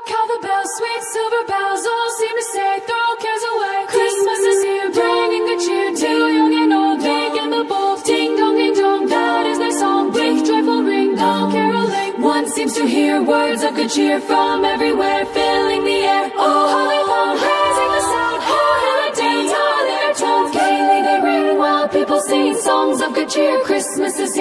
Cowbells, sweet silver bells, all seem to say, throw cares away. Christmas is here, bringing good cheer to young and old, big and the bold. Ding dong, ding dong, that is their song. Ring, joyful ring, all caroling. One seems to hear words of good cheer from everywhere, filling the air. Oh, holy bell, raising the sound. Oh, holy dance, all their tones. Gaily they ring while people sing songs of good cheer. Christmas is here.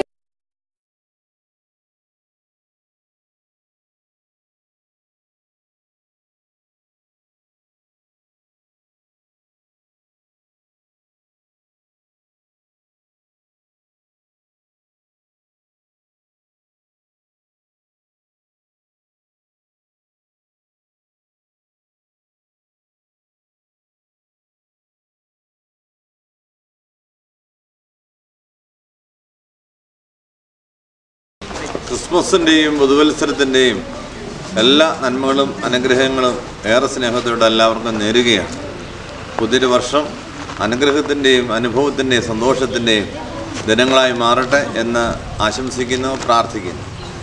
ക്രിസ്മസിൻ്റെയും പുതുവത്സരത്തിൻ്റെയും എല്ലാ നന്മകളും അനുഗ്രഹങ്ങളും ഏറെ സ്നേഹത്തോടെ എല്ലാവർക്കും നേരുകയാണ് പുതിയൊരു വർഷം അനുഗ്രഹത്തിൻ്റെയും അനുഭവത്തിൻ്റെയും സന്തോഷത്തിൻ്റെയും ദിനങ്ങളായി മാറട്ടെ എന്ന് ആശംസിക്കുന്നു പ്രാർത്ഥിക്കുന്നു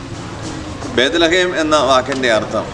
ബേദലഹയം എന്ന വാക്കിൻ്റെ അർത്ഥം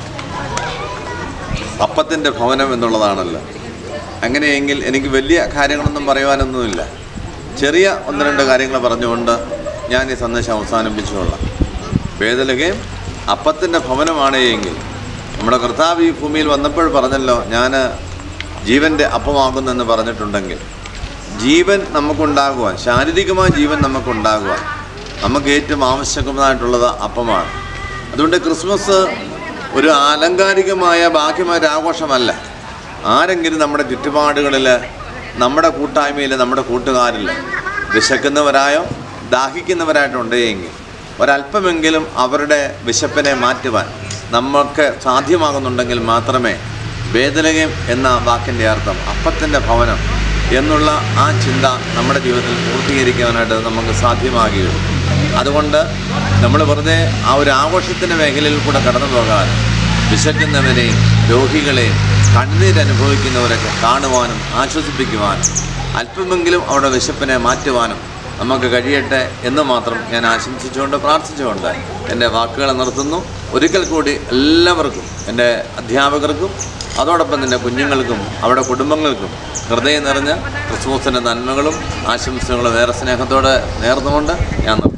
അപ്പത്തിൻ്റെ ഭവനം എന്നുള്ളതാണല്ലോ അങ്ങനെയെങ്കിൽ എനിക്ക് വലിയ കാര്യങ്ങളൊന്നും പറയുവാനൊന്നുമില്ല ചെറിയ ഒന്ന് രണ്ട് കാര്യങ്ങൾ പറഞ്ഞുകൊണ്ട് ഞാൻ ഈ സന്ദേശം അവസാനിപ്പിച്ചുകൊള്ളാം ബേദലഹയം അപ്പത്തിൻ്റെ ഭവനമാണ് എങ്കിൽ നമ്മുടെ കർത്താവ് ഈ ഭൂമിയിൽ വന്നപ്പോൾ പറഞ്ഞല്ലോ ഞാൻ ജീവൻ്റെ അപ്പമാകുന്നെന്ന് പറഞ്ഞിട്ടുണ്ടെങ്കിൽ ജീവൻ നമുക്കുണ്ടാകുവാൻ ശാരീരികമായ ജീവൻ നമുക്കുണ്ടാകുവാൻ നമുക്ക് ഏറ്റവും ആവശ്യകമായിട്ടുള്ളത് അപ്പമാണ് അതുകൊണ്ട് ക്രിസ്മസ് ഒരു ആലങ്കാരികമായ ബാഹ്യമായ ഒരു ആഘോഷമല്ല ആരെങ്കിലും നമ്മുടെ ചുറ്റുപാടുകളിൽ നമ്മുടെ കൂട്ടായ്മയിൽ നമ്മുടെ കൂട്ടുകാരിൽ വിശക്കുന്നവരായോ ദാഹിക്കുന്നവരായിട്ടുണ്ടെങ്കിൽ ഒരല്പമെങ്കിലും അവരുടെ വിശപ്പിനെ മാറ്റുവാൻ നമുക്ക് സാധ്യമാകുന്നുണ്ടെങ്കിൽ മാത്രമേ വേദനകം എന്ന വാക്കിൻ്റെ അർത്ഥം അപ്പത്തിൻ്റെ ഭവനം എന്നുള്ള ആ ചിന്ത നമ്മുടെ ജീവിതത്തിൽ പൂർത്തീകരിക്കാനായിട്ട് നമുക്ക് സാധ്യമാകുകയുള്ളൂ അതുകൊണ്ട് നമ്മൾ വെറുതെ ആ ഒരു ആഘോഷത്തിൻ്റെ മേഖലയിൽ കൂടെ കടന്നു പോകാതെ വിശക്കുന്നവരെയും രോഗികളെയും കണ്ണീരനുഭവിക്കുന്നവരൊക്കെ കാണുവാനും ആശ്വസിപ്പിക്കുവാനും അല്പമെങ്കിലും അവരുടെ വിശപ്പിനെ മാറ്റുവാനും നമുക്ക് കഴിയട്ടെ എന്ന് മാത്രം ഞാൻ ആശംസിച്ചുകൊണ്ട് പ്രാർത്ഥിച്ചുകൊണ്ട് എൻ്റെ വാക്കുകൾ നിർത്തുന്നു ഒരിക്കൽ കൂടി എല്ലാവർക്കും എൻ്റെ അധ്യാപകർക്കും അതോടൊപ്പം തന്നെ കുഞ്ഞുങ്ങൾക്കും അവരുടെ കുടുംബങ്ങൾക്കും ഹൃദയം നിറഞ്ഞ ക്രിസ്മസിൻ്റെ നന്മകളും ആശംസകളും ഏറെ സ്നേഹത്തോടെ നേർന്നുകൊണ്ട് ഞാൻ നിർത്തുന്നു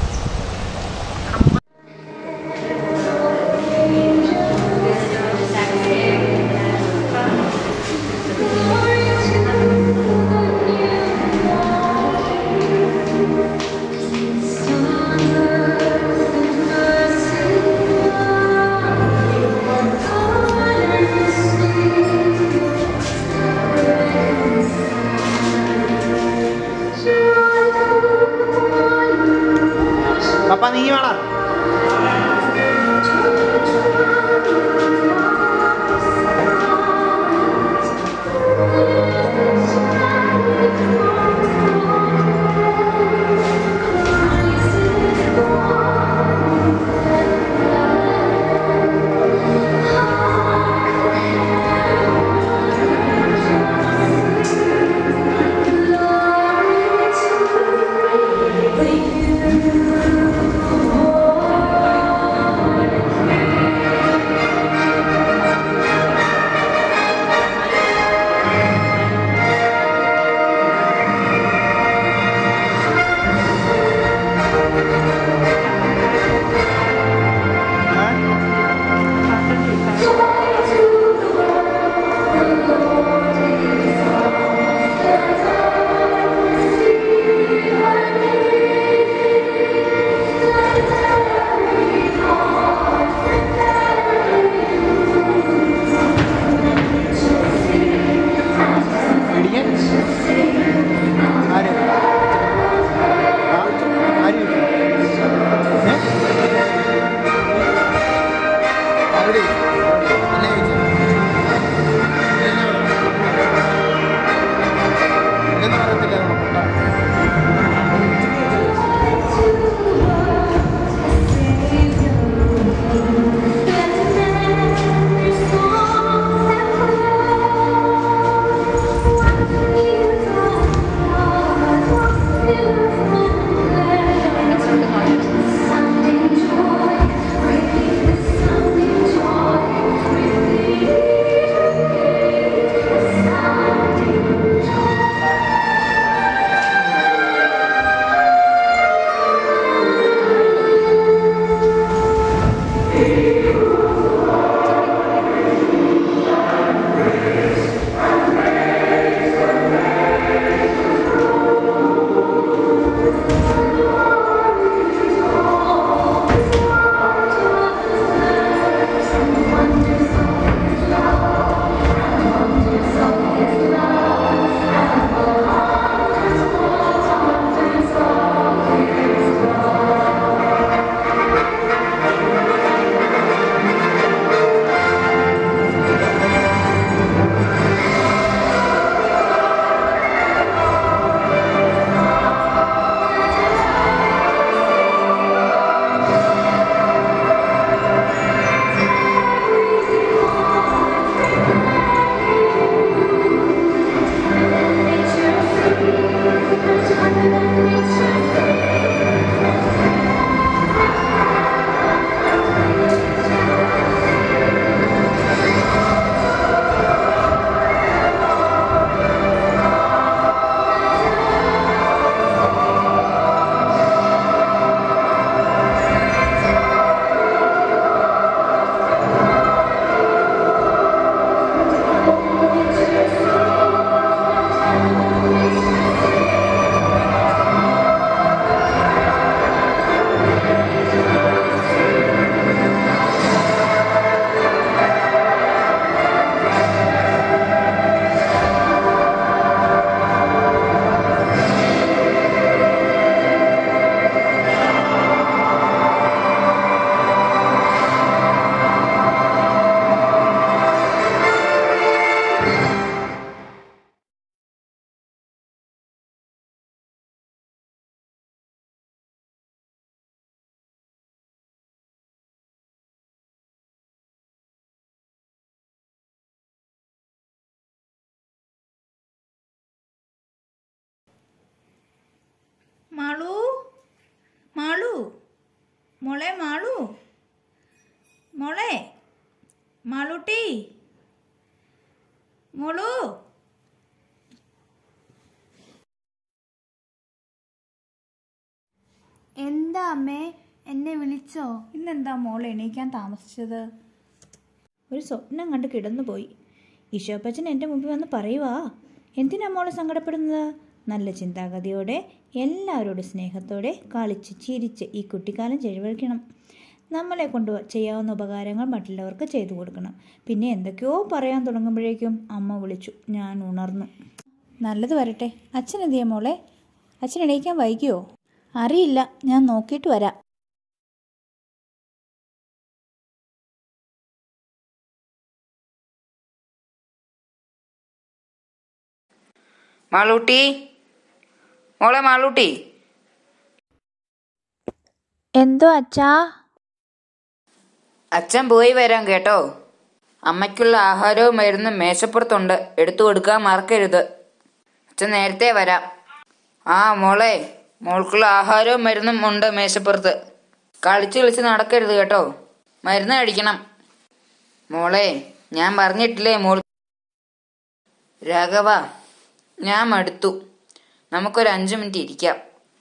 പപ്പ നീ വേണ ഇടിയൻ ആര് ആ? ആര് ചോദിച്ചു? ഏ? അവിടെ എന്നെ ചോദിച്ചു. ഇല്ലെന്ന് പറയത്തില്ല നമുക്ക് കേട്ടോ. Something joy, മാളു മോളെ മാളു മോളെ മാളൂട്ടി മോളു എന്താ അമ്മേ എന്നെ വിളിച്ചോ ഇന്നെന്താ മോളെ എണീക്കാൻ താമസിച്ചത് ഒരു സ്വപ്നം കണ്ട് കിടന്നുപോയി ഈശോപ്പച്ചൻ എൻ്റെ മുമ്പിൽ വന്ന് പറയുവാ എന്തിനാ മോളെ സങ്കടപ്പെടുന്നത് നല്ല ചിന്താഗതിയോടെ എല്ലാവരോടും സ്നേഹത്തോടെ കളിച്ച് ചിരിച്ച് ഈ കുട്ടിക്കാലം ചെലവഴിക്കണം നമ്മളെ കൊണ്ട് ചെയ്യാവുന്ന ഉപകാരങ്ങൾ മറ്റുള്ളവർക്ക് ചെയ്തു കൊടുക്കണം പിന്നെ എന്തൊക്കെയോ പറയാൻ തുടങ്ങുമ്പോഴേക്കും അമ്മ വിളിച്ചു ഞാൻ ഉണർന്നു നല്ലത് വരട്ടെ അച്ഛൻ എന്ത് ചെയ്യാം മോളെ അച്ഛൻ എണീക്കാൻ വൈകിയോ അറിയില്ല ഞാൻ നോക്കിയിട്ട് വരാം മാളൂട്ടി മോളെ മാളൂട്ടി എന്തോ അച്ഛാ അച്ഛൻ പോയി വരാം കേട്ടോ അമ്മയ്ക്കുള്ള ആഹാരവും മരുന്നും മേശപ്പുറത്തുണ്ട് എടുത്തു കൊടുക്കാൻ മറക്കരുത് അച്ഛൻ നേരത്തെ വരാം ആ മോളെ മോൾക്കുള്ള ആഹാരവും മരുന്നും ഉണ്ട് മേശപ്പുറത്ത് കളിച്ച് കളിച്ച് നടക്കരുത് കേട്ടോ മരുന്ന് കഴിക്കണം മോളെ ഞാൻ പറഞ്ഞിട്ടില്ലേ മോൾ രാഘവ ഞാൻ മടുത്തു നമുക്കൊരു അഞ്ചു മിനിറ്റ് ഇരിക്കാം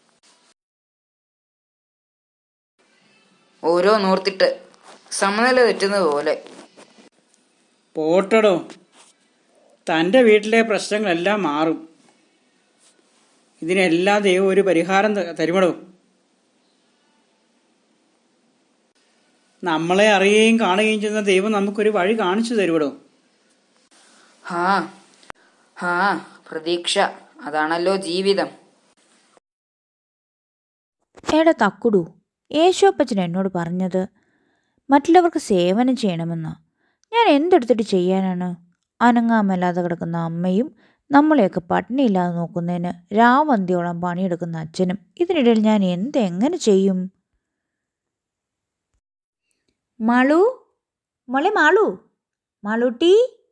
ഓരോ നൂർത്തിട്ട് സമനില തെറ്റുന്നത് പോലെ പോട്ടടോ തൻ്റെ വീട്ടിലെ പ്രശ്നങ്ങളെല്ലാം മാറും ഇതിനെല്ലാം ദൈവം ഒരു പരിഹാരം ത- തരുമടോ നമ്മളെ അറിയുകയും കാണുകയും ചെയ്യുന്ന ദൈവം നമുക്കൊരു വഴി കാണിച്ചു തരുമടോ ഹാ ഹാ പ്രതീക്ഷ അതാണല്ലോ ജീവിതം എടാ തക്കുടു യേശോപ്പച്ചൻ എന്നോട് പറഞ്ഞത് മറ്റുള്ളവർക്ക് സേവനം ചെയ്യണമെന്നാ ഞാൻ എന്തെടുത്തിട്ട് ചെയ്യാനാണ് അനങ്ങാമല്ലാതെ കിടക്കുന്ന അമ്മയും നമ്മളെയൊക്കെ പട്ടിണിയില്ലാതെ നോക്കുന്നതിന് രാവന്തിയോളം പണിയെടുക്കുന്ന അച്ഛനും ഇതിനിടയിൽ ഞാൻ എന്തെങ്ങനെ ചെയ്യും മാളു മോളെ മാളു മാളൂട്ടി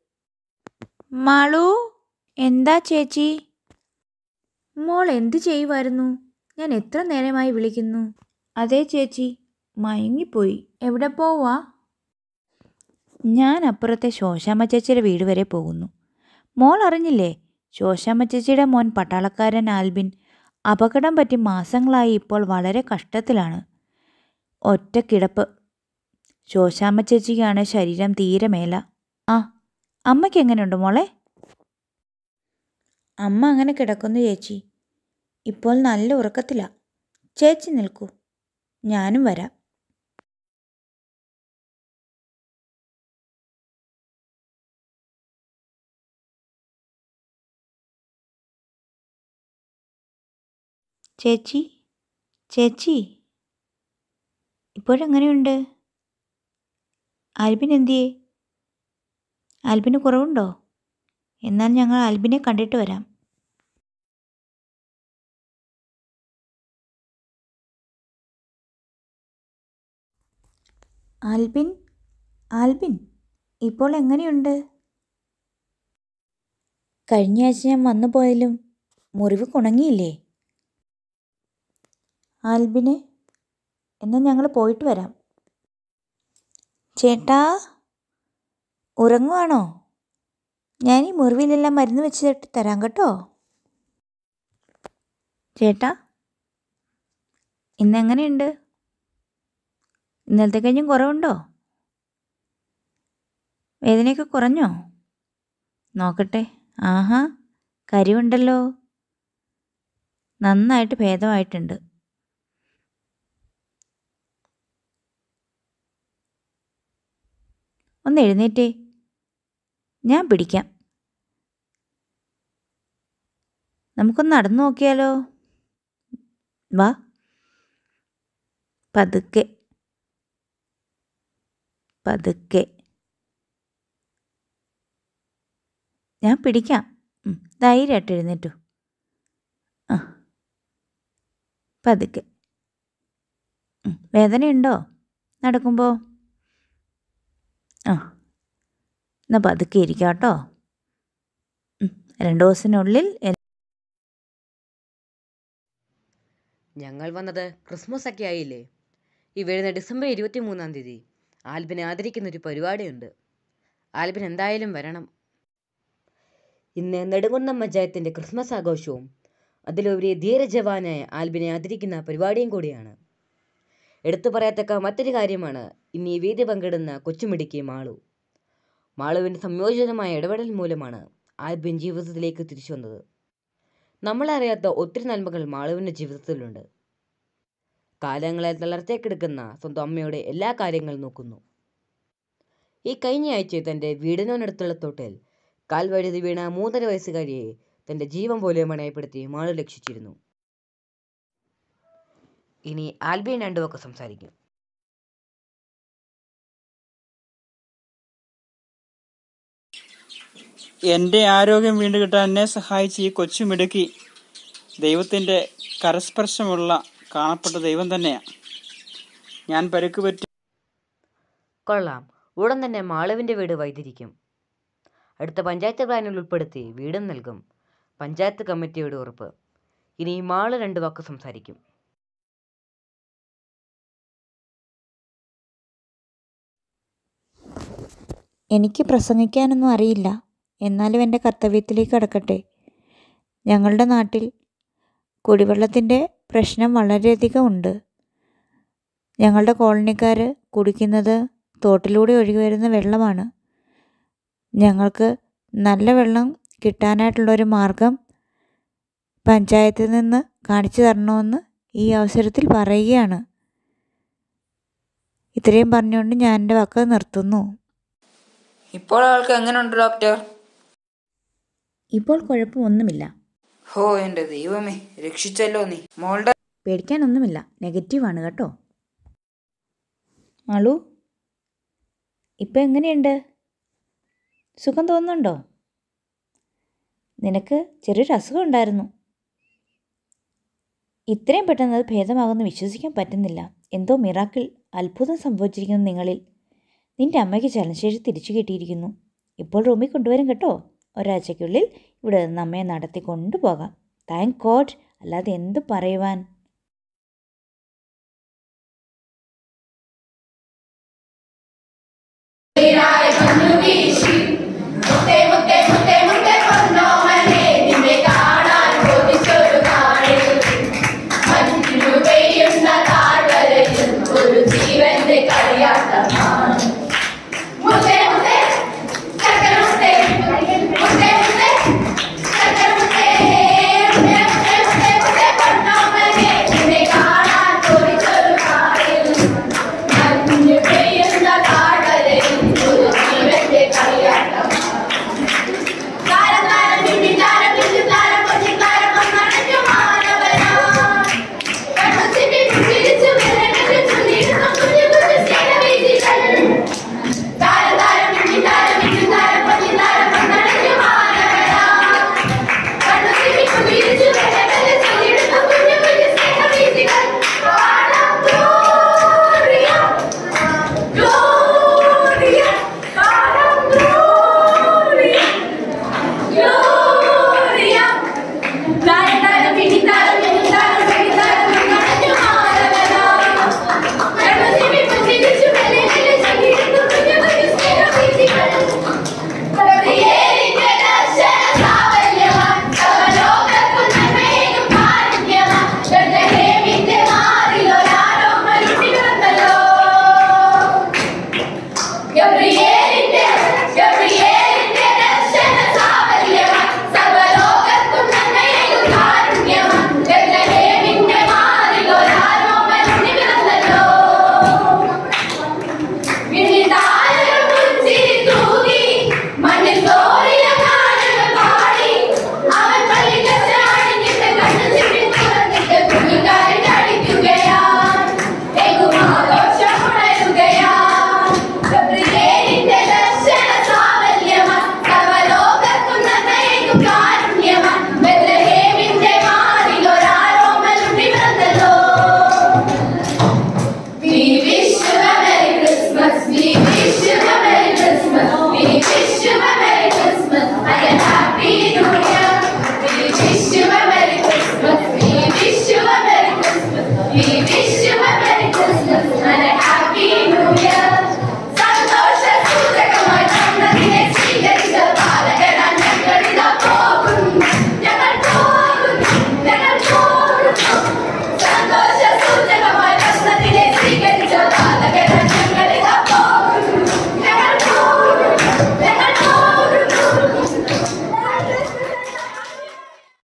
മാളു എന്താ ചേച്ചി മോൾ എന്ത് ചെയ്യുമായിരുന്നു ഞാൻ എത്ര നേരമായി വിളിക്കുന്നു അതെ ചേച്ചി മയങ്ങിപ്പോയി എവിടെ പോവാ ഞാൻ അപ്പുറത്തെ ശോശാമ്മ ചേച്ചിയുടെ വീട് വരെ പോകുന്നു മോൾ അറിഞ്ഞില്ലേ ശോശാമ്മ ചേച്ചിയുടെ മോൻ പട്ടാളക്കാരൻ ആൽബിൻ അപകടം പറ്റി മാസങ്ങളായി ഇപ്പോൾ വളരെ കഷ്ടത്തിലാണ് ഒറ്റ കിടപ്പ് ശോശാമ്മ ചേച്ചിക്കാണ് ശരീരം തീരെ മേല ആ അമ്മയ്ക്ക് എങ്ങനെയുണ്ട് മോളെ അമ്മ അങ്ങനെ കിടക്കുന്നു ചേച്ചി ഇപ്പോൾ നല്ല ഉറക്കത്തിലാ ചേച്ചി നിൽക്കൂ ഞാനും വരാം ചേച്ചി ചേച്ചി ഇപ്പോഴെങ്ങനെയുണ്ട് ആൽബിൻ എന്തിയേ ആൽബിന് കുറവുണ്ടോ എന്നാൽ ഞങ്ങൾ ആൽബിനെ കണ്ടിട്ട് വരാം ആൽബിൻ ആൽബിൻ ഇപ്പോൾ എങ്ങനെയുണ്ട് കഴിഞ്ഞ ആഴ്ച ഞാൻ വന്നു പോയാലും മുറിവ് കുണങ്ങിയില്ലേ ആൽബിന് എന്നാൽ ഞങ്ങൾ പോയിട്ട് വരാം ചേട്ടാ ഉറങ്ങുവാണോ ഞാൻ ഈ മുറിവിലെല്ലാം മരുന്ന് വെച്ചിട്ട് തരാം കേട്ടോ ചേട്ടാ ഇന്നെങ്ങനെയുണ്ട് ഇന്നലത്തെ കഴിഞ്ഞും കുറവുണ്ടോ വേദനയൊക്കെ കുറഞ്ഞോ നോക്കട്ടെ ആഹാ കരിവുണ്ടല്ലോ നന്നായിട്ട് ഭേദമായിട്ടുണ്ട് ഒന്ന് എഴുന്നേറ്റേ ഞാൻ പിടിക്കാം നമുക്കൊന്ന് നടന്നു നോക്കിയാലോ വാ പതുക്കെ പതുക്കെ ഞാൻ പിടിക്കാം ഉം, ധൈര്യമായിട്ട് എഴുന്നേറ്റു ആ പതുക്കെ ഉം, വേദനയുണ്ടോ നടക്കുമ്പോൾ ആ എന്നാൽ പതുക്കെ ഇരിക്കാം കേട്ടോ ഉം, രണ്ട് ദിവസത്തിനുള്ളിൽ എ- ഞങ്ങൾ വന്നത് ക്രിസ്മസ് ഒക്കെ ആയില്ലേ ഈ വരുന്ന ഡിസംബർ ഇരുപത്തി മൂന്നാം തീയതി ആൽബിനെ ആദരിക്കുന്ന ഒരു പരിപാടിയുണ്ട് ആൽബിൻ എന്തായാലും വരണം ഇന്ന് നെടുങ്കുന്നം പഞ്ചായത്തിൻ്റെ ക്രിസ്മസ് ആഘോഷവും അതിലുപരി ധീരജവാനായ ആൽബിനെ ആദരിക്കുന്ന പരിപാടിയും കൂടിയാണ് എടുത്തു പറയത്തക്ക മറ്റൊരു കാര്യമാണ് ഇന്ന് ഈ വേദി പങ്കിടുന്ന കൊച്ചുമിടുക്കി മാളു മാളുവിൻ്റെ സംയോജിതമായ ഇടപെടൽ മൂലമാണ് ആൽബിൻ ജീവിതത്തിലേക്ക് തിരിച്ചു വന്നത് നമ്മളറിയാത്ത ഒത്തിരി നന്മകൾ മാളുവിൻ്റെ ജീവിതത്തിലുണ്ട് കാലങ്ങളെ തളർത്തേക്കെടുക്കുന്ന സ്വന്തം അമ്മയുടെ എല്ലാ കാര്യങ്ങളും നോക്കുന്നു ഈ കഴിഞ്ഞ ആഴ്ച തൻ്റെ വീടിനോടടുത്തുള്ള തോട്ടിൽ കാൽവഴുതി വീണ മൂന്നര വയസ്സുകാരിയെ തൻ്റെ ജീവൻ പോലും മണയപ്പെടുത്തി മാളു രക്ഷിച്ചിരുന്നു ഇനി ആൽബിൻ രണ്ടു വാക്ക് സംസാരിക്കും എൻ്റെ ആരോഗ്യം വീണ്ടും കിട്ടാൻ എന്നെ സഹായിച്ച ഈ കൊച്ചുമിടുക്കി ദൈവത്തിൻ്റെ കരസ്പർശമുള്ള കാണപ്പെട്ട ദൈവം തന്നെയാണ് ഞാൻ പരുക്ക് പറ്റി കൊള്ളാം ഉടൻ തന്നെ മാളുവിൻ്റെ വീട് വൈതിരിക്കും അടുത്ത പഞ്ചായത്ത് പ്ലാനിൽ ഉൾപ്പെടുത്തി വീടും നൽകും പഞ്ചായത്ത് കമ്മിറ്റിയുടെ ഉറപ്പ് ഇനി മാള് രണ്ട് വാക്ക് സംസാരിക്കും എനിക്ക് പ്രസംഗിക്കാനൊന്നും അറിയില്ല എന്നാലും എൻ്റെ കർത്തവ്യത്തിലേക്ക് കടക്കട്ടെ ഞങ്ങളുടെ നാട്ടിൽ കുടിവെള്ളത്തിൻ്റെ പ്രശ്നം വളരെയധികം ഉണ്ട് ഞങ്ങളുടെ കോളനിക്കാർ കുടിക്കുന്നത് തോട്ടിലൂടെ ഒഴുകി വരുന്ന വെള്ളമാണ് ഞങ്ങൾക്ക് നല്ല വെള്ളം കിട്ടാനായിട്ടുള്ളൊരു മാർഗം പഞ്ചായത്തിൽ നിന്ന് കാണിച്ചു തരണമെന്ന് ഈ അവസരത്തിൽ പറയുകയാണ് ഇത്രയും പറഞ്ഞുകൊണ്ട് ഞാൻ എൻ്റെ വാക്ക് നിർത്തുന്നു ഇപ്പോൾ ആൾക്ക് എങ്ങനെയുണ്ട് ഡോക്ടർ ഇപ്പോൾ കുഴപ്പമൊന്നുമില്ല ഹോ എൻ്റെ ദൈവമേ രക്ഷിച്ചല്ലോ നീ മോളുടെ പേടിക്കാനൊന്നുമില്ല നെഗറ്റീവാണ് കേട്ടോ മാളു ഇപ്പം എങ്ങനെയുണ്ട് സുഖം തോന്നുന്നുണ്ടോ നിനക്ക് ചെറിയൊരു അസുഖം ഉണ്ടായിരുന്നു ഇത്രയും പെട്ടെന്ന് അത് ഭേദമാകുമെന്ന് വിശ്വസിക്കാൻ പറ്റുന്നില്ല എന്തോ മിറാക്കിൾ അത്ഭുതം സംഭവിച്ചിരിക്കുന്നു നിങ്ങളിൽ നിന്റെ അമ്മയ്ക്ക് ചലനശേഷി തിരിച്ചു കിട്ടിയിരിക്കുന്നു ഇപ്പോൾ റൂമിൽ കൊണ്ടുവരും കേട്ടോ ഒരാഴ്ചയ്ക്കുള്ളിൽ ഇവിടെ നിന്ന് അമ്മയെ നടത്തി കൊണ്ടുപോകാം താങ്ക് ഗോഡ് അല്ലാതെ എന്ത് പറയുവാൻ